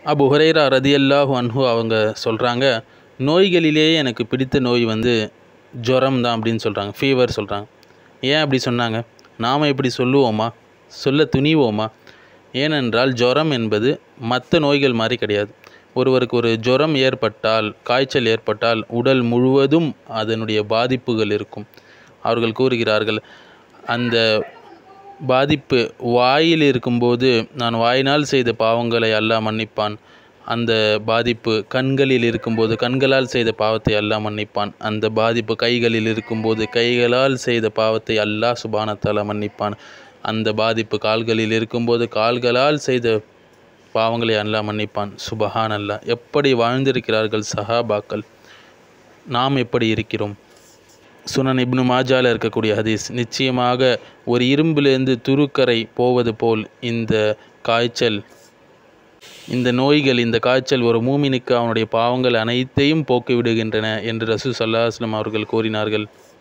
அபு ஹுரைரா ரதியல்லாஹு அன்ஹு அவங்க சொல்கிறாங்க நோய்களிலேயே எனக்கு பிடித்த நோய் வந்து ஜுரம் தான் அப்படின்னு சொல்கிறாங்க ஃபீவர் சொல்கிறாங்க ஏன் அப்படி சொன்னாங்க நாம் இப்படி சொல்லுவோமா சொல்ல துணிவோமா ஏனென்றால் ஜுரம் என்பது மற்ற நோய்கள் மாதிரி கிடையாது ஒருவருக்கு ஒரு ஜுரம் ஏற்பட்டால் காய்ச்சல் ஏற்பட்டால் உடல் முழுவதும் அதனுடைய பாதிப்புகள் இருக்கும் அவர்கள் கூறுகிறார்கள் அந்த பாதிப்பு வாயில் இருக்கும்போது நான் வாயினால் செய்த பாவங்களை அல்லாஹ் மன்னிப்பான் அந்த பாதிப்பு கண்களில் இருக்கும்போது கண்களால் செய்த பாவத்தை அல்லாஹ் மன்னிப்பான் அந்த பாதிப்பு கைகளில் இருக்கும்போது கைகளால் செய்த பாவத்தை அல்லாஹ் சுபானத்தாலா மன்னிப்பான் அந்த பாதிப்பு கால்களில் இருக்கும்போது கால்களால் செய்த பாவங்களை அல்லாஹ் மன்னிப்பான் சுபஹான் அல்லாஹ் எப்படி வாழ்ந்திருக்கிறார்கள் சஹாபாக்கள் நாம் எப்படி இருக்கிறோம் சுனன் இப்னு மாஜால இருக்கக்கூடிய ஹதீஸ் நிச்சயமாக ஒரு இரும்பிலிருந்து துருக்கரை போவது போல் இந்த காய்ச்சல் இந்த நோய்கள் இந்த காய்ச்சல் ஒரு மூமினுக்கு அவனுடைய பாவங்கள் அனைத்தையும் போக்கி விடுகின்றன என்று ரசூ சல்லாஹ்ஸ்லம் அவர்கள் கூறினார்கள்